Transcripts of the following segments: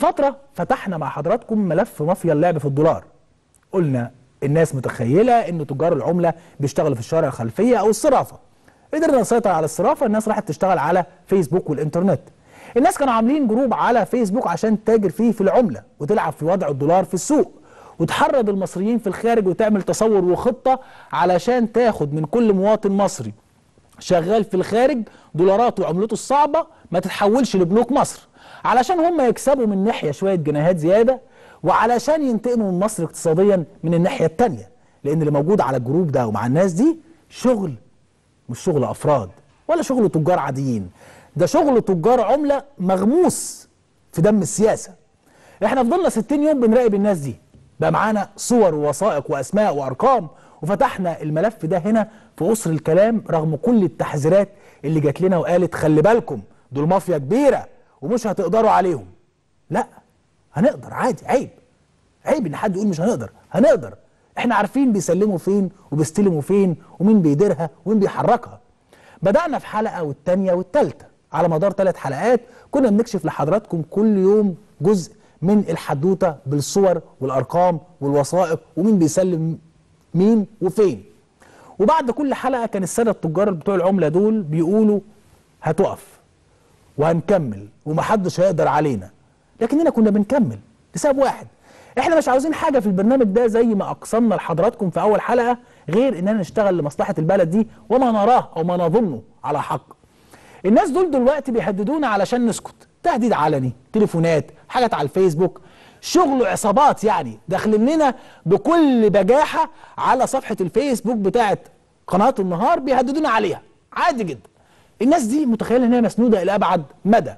فترة فتحنا مع حضراتكم ملف مافيا اللعب في الدولار قلنا الناس متخيلة ان تجار العملة بيشتغلوا في الشوارع الخلفية او الصرافة قدرنا نسيطر على الصرافة الناس راحت تشتغل على فيسبوك والانترنت الناس كانوا عاملين جروب على فيسبوك عشان تتاجر فيه في العملة وتلعب في وضع الدولار في السوق وتحرض المصريين في الخارج وتعمل تصور وخطة علشان تاخد من كل مواطن مصري شغال في الخارج دولارات وعملته الصعبة ما تتحولش لبنوك مصر علشان هم يكسبوا من ناحية شوية جنيهات زيادة وعلشان ينتقموا من مصر اقتصاديا من الناحية التانية لأن اللي موجود على الجروب ده ومع الناس دي شغل مش شغل أفراد ولا شغل تجار عاديين ده شغل تجار عملة مغموس في دم السياسة احنا فضلنا 60 يوم بنراقب الناس دي بقى معانا صور ووثائق واسماء وارقام وفتحنا الملف ده هنا في قصر الكلام رغم كل التحذيرات اللي جات لنا وقالت خلي بالكم دول مافيا كبيره ومش هتقدروا عليهم لا هنقدر عادي عيب عيب ان حد يقول مش هنقدر هنقدر احنا عارفين بيسلموا فين وبيستلموا فين ومين بيديرها ومين بيحركها بدأنا في حلقة والتانية والتالتة على مدار ثلاث حلقات كنا بنكشف لحضراتكم كل يوم جزء من الحدوتة بالصور والأرقام والوثائق ومين بيسلم مين وفين وبعد كل حلقة كان السادة التجار بتوع العملة دول بيقولوا هتقف وهنكمل ومحدش هيقدر علينا لكننا كنا بنكمل لسبب واحد احنا مش عاوزين حاجة في البرنامج ده زي ما أقسمنا لحضراتكم في أول حلقة غير إننا نشتغل لمصلحة البلد دي وما نراه أو ما نظنه على حق الناس دول دلوقتي بيهددونا علشان نسكت تهديد علني تليفونات حاجات على الفيسبوك شغل عصابات يعني داخلين لنا بكل بجاحة على صفحة الفيسبوك بتاعت قناة النهار بيهددونا عليها عادي جدا الناس دي متخيلة ان هي مسنودة الى ابعد مدى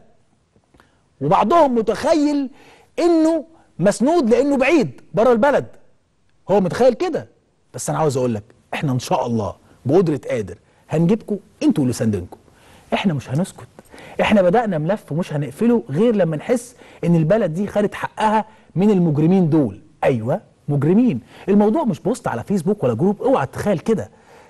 وبعضهم متخيل انه مسنود لانه بعيد بره البلد هو متخيل كده بس انا عاوز اقول لك احنا ان شاء الله بقدرة قادر هنجيبكم انتوا اللي ساندينكم احنا مش هنسكت احنا بدأنا ملف ومش هنقفله غير لما نحس ان البلد دي خدت حقها من المجرمين دول ايوه مجرمين الموضوع مش بوست على فيسبوك ولا جروب اوعى تتخيل كده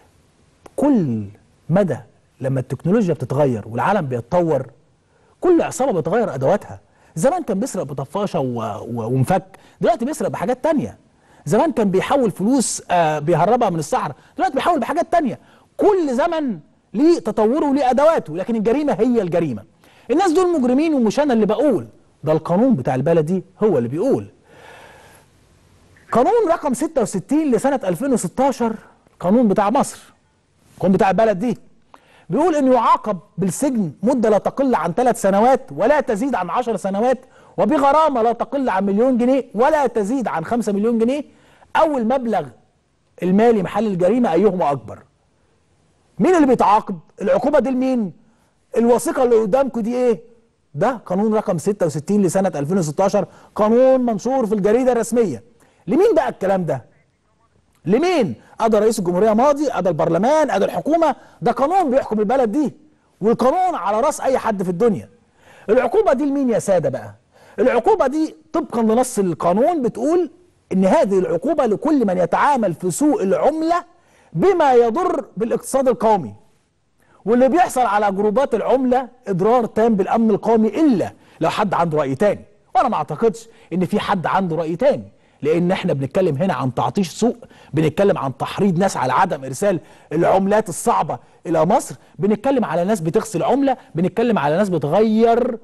كل مدى لما التكنولوجيا بتتغير والعالم بيتطور كل عصابه بتغير ادواتها زمان كان بيسرق بطفاشه و... و... ومفك دلوقتي بيسرق بحاجات تانية زمان كان بيحول فلوس آه بيهربها من الصحراء دلوقتي بيحول بحاجات تانية كل زمن ليه تطوره وليه ادواته لكن الجريمه هي الجريمه الناس دول مجرمين ومش انا اللي بقول ده القانون بتاع البلد دي هو اللي بيقول قانون رقم 66 لسنه 2016 قانون بتاع مصر القانون بتاع البلد دي بيقول انه يعاقب بالسجن مده لا تقل عن ثلاث سنوات ولا تزيد عن 10 سنوات وبغرامه لا تقل عن مليون جنيه ولا تزيد عن 5 مليون جنيه او المبلغ المالي محل الجريمه ايهما اكبر مين اللي بيتعاقب العقوبه دي لمين الوثيقه اللي قدامكم دي ايه ده قانون رقم 66 لسنه 2016 قانون منشور في الجريده الرسميه لمين بقى الكلام ده لمين ادى رئيس الجمهوريه ماضي ادى البرلمان ادى الحكومه ده قانون بيحكم البلد دي والقانون على راس اي حد في الدنيا العقوبه دي لمين يا ساده بقى العقوبه دي طبقا لنص القانون بتقول ان هذه العقوبه لكل من يتعامل في سوق العمله بما يضر بالاقتصاد القومي واللي بيحصل على جروبات العملة إضرار تام بالأمن القومي إلا لو حد عنده رأي تاني وأنا ما أعتقدش إن في حد عنده رأي تاني لأن إحنا بنتكلم هنا عن تعطيش سوق بنتكلم عن تحريض ناس على عدم إرسال العملات الصعبة إلى مصر بنتكلم على ناس بتغسل عملة بنتكلم على ناس بتغير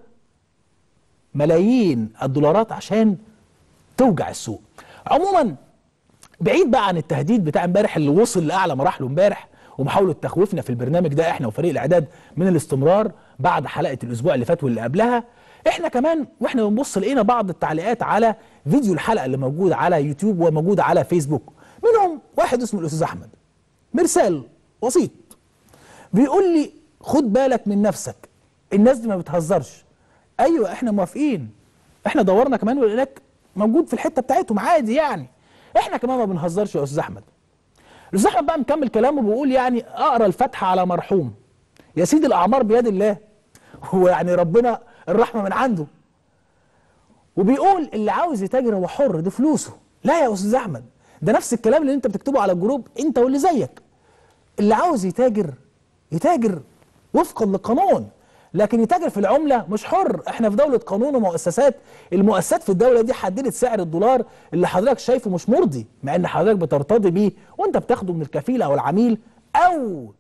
ملايين الدولارات عشان توجع السوق عموما بعيد بقى عن التهديد بتاع امبارح اللي وصل لاعلى مراحله امبارح ومحاوله تخويفنا في البرنامج ده احنا وفريق الاعداد من الاستمرار بعد حلقه الاسبوع اللي فات واللي قبلها احنا كمان واحنا بنبص لقينا بعض التعليقات على فيديو الحلقه اللي موجود على يوتيوب وموجود على فيسبوك منهم واحد اسمه الاستاذ احمد مرسال وسيط بيقول لي خد بالك من نفسك الناس دي ما بتهزرش ايوه احنا موافقين احنا دورنا كمان ولقيناك موجود في الحته بتاعتهم عادي يعني احنا كمان ما بنهزرش يا استاذ احمد الاستاذ احمد بقى مكمل كلامه بيقول يعني اقرا الفاتحه على مرحوم يا سيدي الاعمار بيد الله هو يعني ربنا الرحمه من عنده وبيقول اللي عاوز يتاجر هو حر دي فلوسه لا يا استاذ احمد ده نفس الكلام اللي انت بتكتبه على الجروب انت واللي زيك اللي عاوز يتاجر يتاجر وفقا للقانون لكن يتاجر في العمله مش حر احنا في دوله قانون ومؤسسات المؤسسات في الدوله دي حددت سعر الدولار اللي حضرتك شايفه مش مرضي مع ان حضرتك بترتضي بيه وانت بتاخده من الكفيل او العميل او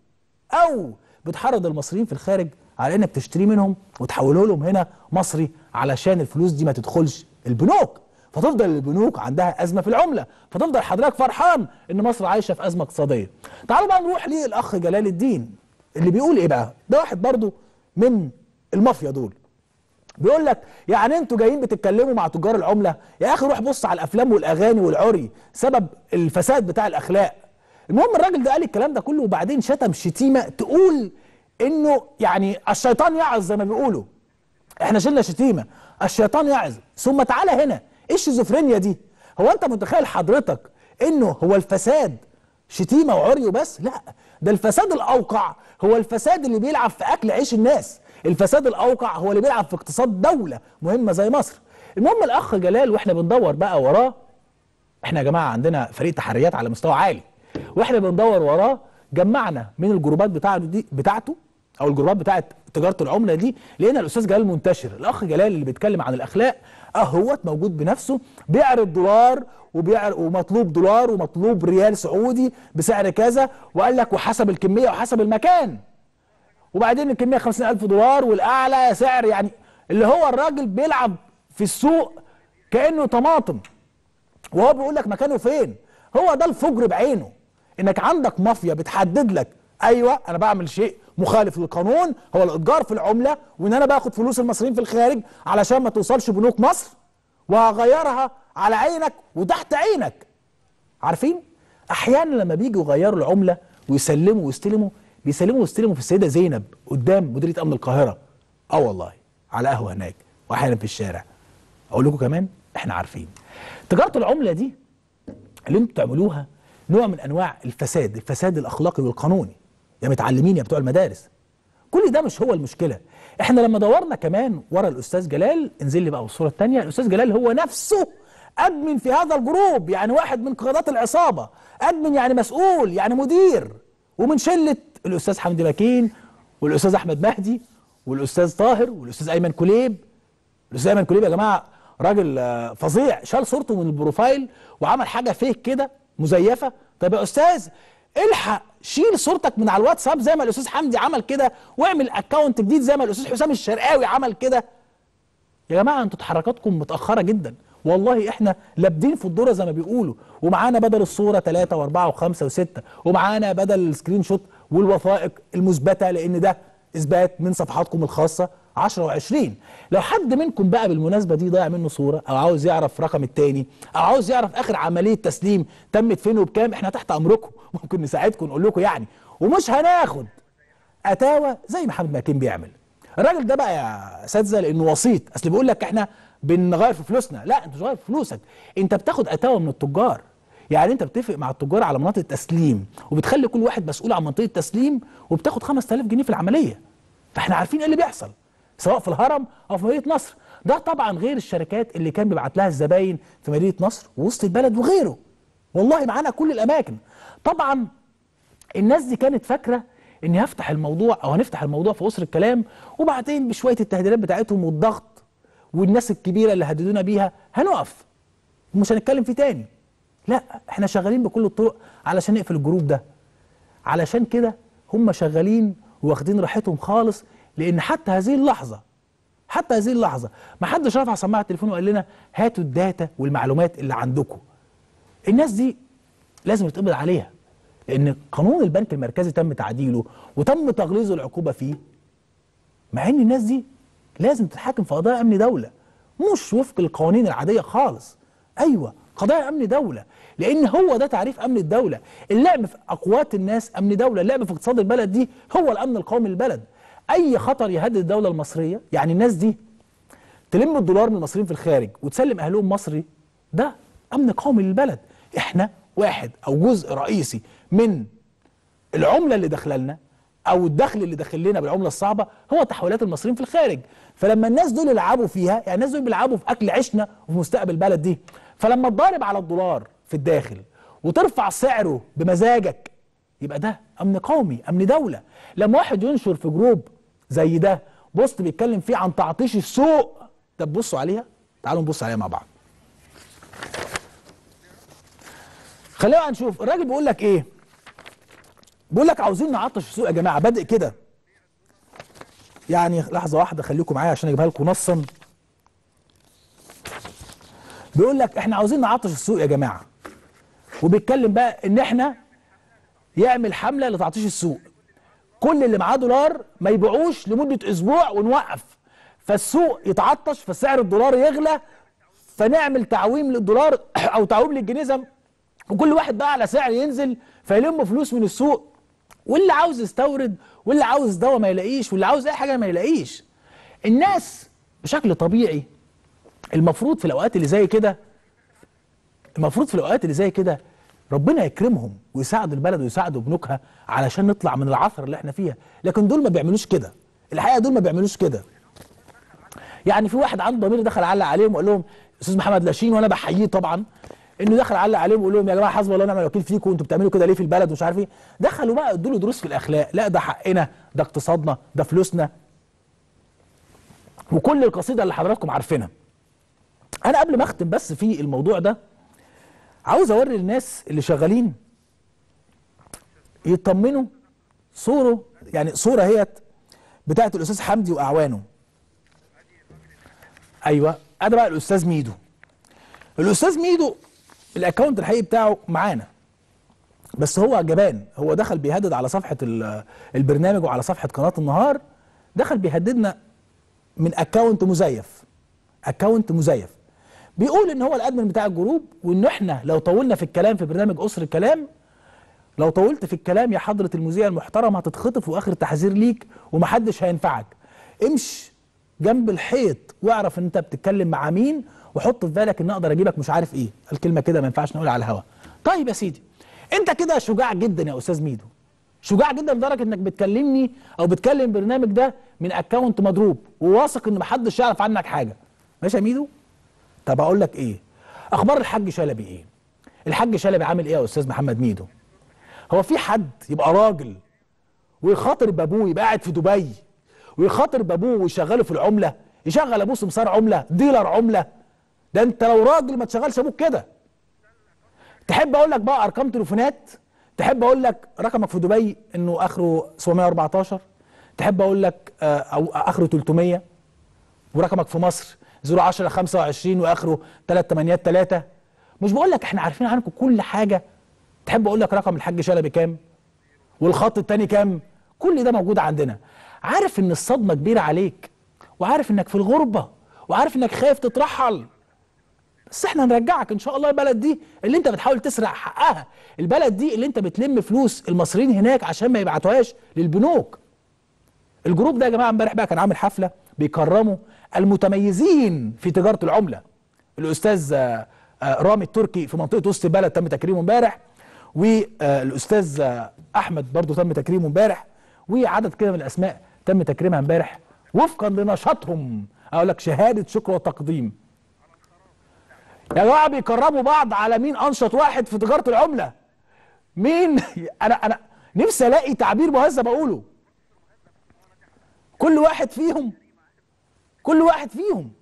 او بتحرض المصريين في الخارج على انك تشتري منهم وتحوله لهم هنا مصري علشان الفلوس دي ما تدخلش البنوك فتفضل البنوك عندها ازمه في العمله فتفضل حضرتك فرحان ان مصر عايشه في ازمه اقتصاديه تعالوا بقى نروح للاخ جلال الدين اللي بيقول ايه بقى ده واحد برضو من المافيا دول بيقول لك يعني انتوا جايين بتتكلموا مع تجار العمله يا اخي روح بص على الافلام والاغاني والعري سبب الفساد بتاع الاخلاق المهم الراجل ده قال الكلام ده كله وبعدين شتم شتيمه تقول انه يعني الشيطان يعظ زي ما بيقولوا احنا شلنا شتيمه الشيطان يعظ ثم تعالى هنا ايه الشيزوفرينيا دي هو انت متخيل حضرتك انه هو الفساد شتيمه وعري وبس لا ده الفساد الاوقع هو الفساد اللي بيلعب في اكل عيش الناس الفساد الاوقع هو اللي بيلعب في اقتصاد دوله مهمه زي مصر المهم الاخ جلال واحنا بندور بقى وراه احنا يا جماعه عندنا فريق تحريات على مستوى عالي واحنا بندور وراه جمعنا من الجروبات بتاعته دي بتاعته او الجروبات بتاعت تجاره العمله دي لقينا الاستاذ جلال منتشر الاخ جلال اللي بيتكلم عن الاخلاق اهوت موجود بنفسه بيعرض دولار وبيعرض ومطلوب دولار ومطلوب ريال سعودي بسعر كذا وقال لك وحسب الكميه وحسب المكان وبعدين الكميه 50000 دولار والاعلى سعر يعني اللي هو الراجل بيلعب في السوق كانه طماطم وهو بيقول لك مكانه فين هو ده الفجر بعينه انك عندك مافيا بتحدد لك ايوه انا بعمل شيء مخالف للقانون هو الاتجار في العمله وان انا باخد فلوس المصريين في الخارج علشان ما توصلش بنوك مصر وهغيرها على عينك وتحت عينك عارفين احيانا لما بيجوا يغيروا العمله ويسلموا ويستلموا بيسلموا ويستلموا في السيده زينب قدام مديريه امن القاهره اه والله على قهوه هناك واحيانا في الشارع اقول لكم كمان احنا عارفين تجاره العمله دي اللي انتوا بتعملوها نوع من انواع الفساد الفساد الاخلاقي والقانوني يا متعلمين يا بتوع المدارس كل ده مش هو المشكله احنا لما دورنا كمان ورا الاستاذ جلال انزل لي بقى الصوره الثانيه الاستاذ جلال هو نفسه ادمن في هذا الجروب يعني واحد من قيادات العصابه ادمن يعني مسؤول يعني مدير ومن شله الاستاذ حمدي مكين والاستاذ احمد مهدي والاستاذ طاهر والاستاذ ايمن كليب الاستاذ ايمن كليب يا جماعه راجل آه، فظيع شال صورته من البروفايل وعمل حاجه فيك كده مزيفه طيب يا استاذ الحق شيل صورتك من على الواتساب زي ما الاستاذ حمدي عمل كده واعمل اكونت جديد زي ما الاستاذ حسام الشرقاوي عمل كده يا جماعه انتوا تحركاتكم متاخره جدا والله احنا لابدين في الدوره زي ما بيقولوا ومعانا بدل الصوره ثلاثة واربعة وخمسة وستة ومعانا بدل السكرين شوت والوثائق المثبته لان ده اثبات من صفحاتكم الخاصه 10 و20 لو حد منكم بقى بالمناسبه دي ضايع منه صوره او عاوز يعرف رقم التاني او عاوز يعرف اخر عمليه تسليم تمت فين وبكام احنا تحت امركم ممكن نساعدكم نقول لكم يعني ومش هناخد اتاوى زي ما حمد مكين بيعمل الراجل ده بقى يا اساتذه لانه وسيط اصل بيقول لك احنا بنغير في فلوسنا لا انت مش غير في فلوسك انت بتاخد اتاوى من التجار يعني انت بتتفق مع التجار على مناطق التسليم وبتخلي كل واحد مسؤول عن منطقه التسليم وبتاخد 5000 جنيه في العمليه فاحنا عارفين ايه اللي بيحصل سواء في الهرم او في مدينه نصر ده طبعا غير الشركات اللي كان بيبعت لها الزباين في مدينه نصر ووسط البلد وغيره والله معانا كل الاماكن طبعا الناس دي كانت فاكره اني هفتح الموضوع او هنفتح الموضوع في اسر الكلام وبعدين بشويه التهديدات بتاعتهم والضغط والناس الكبيره اللي هددونا بيها هنقف ومش هنتكلم فيه تاني لا احنا شغالين بكل الطرق علشان نقفل الجروب ده علشان كده هم شغالين واخدين راحتهم خالص لان حتى هذه اللحظه حتى هذه اللحظه ما حدش رفع سماعه التليفون وقال لنا هاتوا الداتا والمعلومات اللي عندكم الناس دي لازم يتقبض عليها لان قانون البنك المركزي تم تعديله وتم تغليظ العقوبه فيه مع ان الناس دي لازم تتحاكم في قضايا امن دوله مش وفق القوانين العاديه خالص ايوه قضايا امن دوله لان هو ده تعريف امن الدوله اللعب في اقوات الناس امن دوله اللعب في اقتصاد البلد دي هو الامن القومي للبلد اي خطر يهدد الدوله المصريه يعني الناس دي تلم الدولار من المصريين في الخارج وتسلم اهلهم مصري ده امن قومي للبلد احنا واحد او جزء رئيسي من العمله اللي داخله لنا او الدخل اللي داخل لنا بالعمله الصعبه هو تحويلات المصريين في الخارج فلما الناس دول يلعبوا فيها يعني الناس دول بيلعبوا في اكل عيشنا وفي مستقبل البلد دي فلما تضارب على الدولار في الداخل وترفع سعره بمزاجك يبقى ده امن قومي امن دوله لما واحد ينشر في جروب زي ده بوست بيتكلم فيه عن تعطيش السوق طب بصوا عليها تعالوا نبص عليها مع بعض خلينا نشوف الراجل بيقول لك ايه بيقول لك عاوزين نعطش السوق يا جماعه بادئ كده يعني لحظه واحده خليكم معايا عشان اجيبها لكم نصا بيقول لك احنا عاوزين نعطش السوق يا جماعه وبيتكلم بقى ان احنا يعمل حمله لتعطيش السوق كل اللي معاه دولار ما يبيعوش لمده اسبوع ونوقف فالسوق يتعطش فسعر الدولار يغلى فنعمل تعويم للدولار او تعويم للجنيه زي وكل واحد بقى على سعر ينزل فيلم فلوس من السوق واللي عاوز يستورد واللي عاوز دواء ما يلاقيش واللي عاوز اي حاجه ما يلاقيش الناس بشكل طبيعي المفروض في الاوقات اللي زي كده المفروض في الاوقات اللي زي كده ربنا يكرمهم ويساعدوا البلد ويساعدوا بنوكها علشان نطلع من العثره اللي احنا فيها لكن دول ما بيعملوش كده الحقيقه دول ما بيعملوش كده يعني في واحد عنده ضمير دخل علق عليهم وقال لهم استاذ محمد لاشين وانا بحييه طبعا انه دخل علق عليهم ويقول لهم يا جماعه حسبي الله ونعم الوكيل فيكم انتوا بتعملوا كده ليه في البلد ومش عارف ايه دخلوا بقى ادوا له دروس في الاخلاق لا ده حقنا ده اقتصادنا ده فلوسنا وكل القصيده اللي حضراتكم عارفينها انا قبل ما اختم بس في الموضوع ده عاوز اوري الناس اللي شغالين يطمنوا صوره يعني صوره هي بتاعت الاستاذ حمدي واعوانه ايوه انا بقى الاستاذ ميدو الاستاذ ميدو الاكونت الحقيقي بتاعه معانا بس هو جبان هو دخل بيهدد على صفحه ال- البرنامج وعلى صفحه قناه النهار دخل بيهددنا من اكونت مزيف اكونت مزيف بيقول ان هو الادمن بتاع الجروب وان احنا لو طولنا في الكلام في برنامج اسر الكلام لو طولت في الكلام يا حضرة المذيع المحترم هتتخطف واخر تحذير ليك ومحدش هينفعك امشي جنب الحيط واعرف ان انت بتتكلم مع مين وحط في بالك ان اقدر اجيبك مش عارف ايه الكلمه كده ما ينفعش نقول على الهوا طيب يا سيدي انت كده شجاع جدا يا استاذ ميدو شجاع جدا لدرجه انك بتكلمني او بتكلم البرنامج ده من اكونت مضروب وواثق ان محدش يعرف عنك حاجه ماشي يا ميدو طب اقول لك ايه اخبار الحاج شلبي ايه الحاج شلبي عامل ايه يا استاذ محمد ميدو هو في حد يبقى راجل ويخاطر بابوه يبقى قاعد في دبي ويخاطر بابوه ويشغله في العمله يشغل ابوه سمسار عمله ديلر عمله ده انت لو راجل ما تشغلش ابوك كده تحب اقول لك بقى ارقام تليفونات تحب اقول لك رقمك في دبي انه اخره 714 تحب اقول لك آه، او اخره 300 ورقمك في مصر 010 25 واخره 3883 مش بقول لك احنا عارفين عنكم كل حاجه تحب اقول لك رقم الحاج شلبي كام والخط التاني كام كل ده موجود عندنا عارف ان الصدمه كبيره عليك وعارف انك في الغربه وعارف انك خايف تترحل بس احنا هنرجعك ان شاء الله البلد دي اللي انت بتحاول تسرق حقها البلد دي اللي انت بتلم فلوس المصريين هناك عشان ما يبعتوهاش للبنوك الجروب ده يا جماعه امبارح بقى كان عامل حفله بيكرموا المتميزين في تجاره العمله الاستاذ آه، آه، رامي التركي في منطقه وسط البلد تم تكريمه امبارح والاستاذ آه، احمد برضو تم تكريمه امبارح وعدد كده من الاسماء تم تكريمها امبارح وفقا لنشاطهم اقول لك شهاده شكر وتقديم يا جماعه بيكرموا بعض على مين انشط واحد في تجاره العمله مين انا انا نفسي الاقي تعبير مهذب اقوله كل واحد فيهم كل واحد فيهم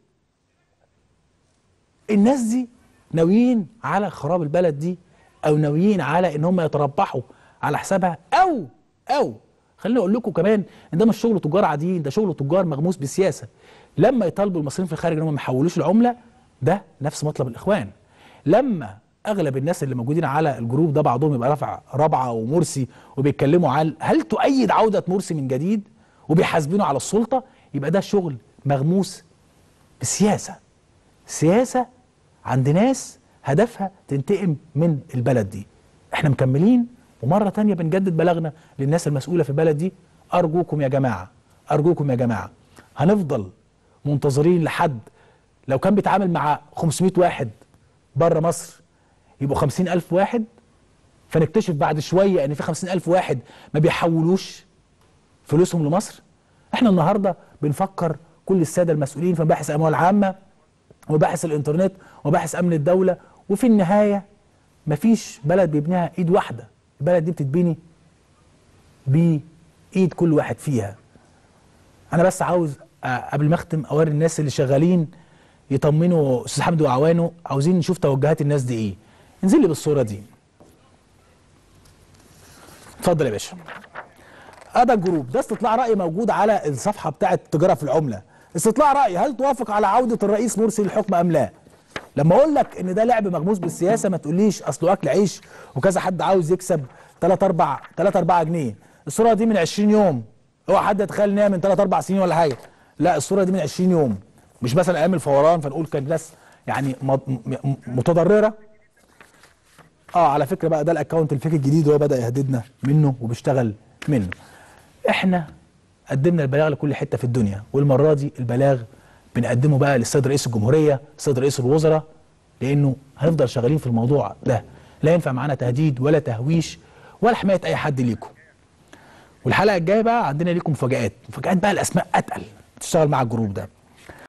الناس دي ناويين على خراب البلد دي او ناويين على ان هم يتربحوا على حسابها او او خليني اقول لكم كمان ان ده مش شغل تجار عاديين ده شغل تجار مغموس بالسياسه لما يطالبوا المصريين في الخارج ان هم ما يحولوش العمله ده نفس مطلب الاخوان لما اغلب الناس اللي موجودين على الجروب ده بعضهم يبقى رافع رابعه ومرسي وبيتكلموا عن هل تؤيد عوده مرسي من جديد وبيحاسبينه على السلطه يبقى ده شغل مغموس بسياسه سياسه عند ناس هدفها تنتقم من البلد دي احنا مكملين ومره تانية بنجدد بلاغنا للناس المسؤوله في البلد دي ارجوكم يا جماعه ارجوكم يا جماعه هنفضل منتظرين لحد لو كان بيتعامل مع 500 واحد بره مصر يبقوا 50 ألف واحد فنكتشف بعد شوية ان في 50 ألف واحد ما بيحولوش فلوسهم لمصر احنا النهاردة بنفكر كل السادة المسؤولين في مباحث أموال عامة ومباحث الإنترنت ومباحث أمن الدولة وفي النهاية مفيش بلد بيبنيها إيد واحدة البلد دي بتتبني بإيد كل واحد فيها انا بس عاوز آه، قبل ما اختم اوري الناس اللي شغالين يطمنوا استاذ حمدي واعوانه عاوزين نشوف توجهات الناس دي ايه انزل لي بالصوره دي اتفضل يا باشا ادى الجروب ده استطلاع راي موجود على الصفحه بتاعه التجاره في العمله استطلاع راي هل توافق على عوده الرئيس مرسي للحكم ام لا لما اقول لك ان ده لعب مغموس بالسياسه ما تقوليش اصله اكل عيش وكذا حد عاوز يكسب 3 4 3 4 جنيه الصوره دي من 20 يوم اوعى حد يتخيل ان هي من 3 4 سنين ولا حاجه لا الصوره دي من 20 يوم مش مثلا ايام الفوران فنقول كان ناس يعني مض- م- م- متضرره اه على فكره بقى ده الاكونت الفيك الجديد اللي هو بدا يهددنا منه وبيشتغل منه احنا قدمنا البلاغ لكل حته في الدنيا والمره دي البلاغ بنقدمه بقى للسيد رئيس الجمهوريه السيد رئيس الوزراء لانه هنفضل شغالين في الموضوع ده لا ينفع معانا تهديد ولا تهويش ولا حمايه اي حد ليكم والحلقه الجايه بقى عندنا ليكم مفاجآت مفاجآت بقى الاسماء اتقل تشتغل مع الجروب ده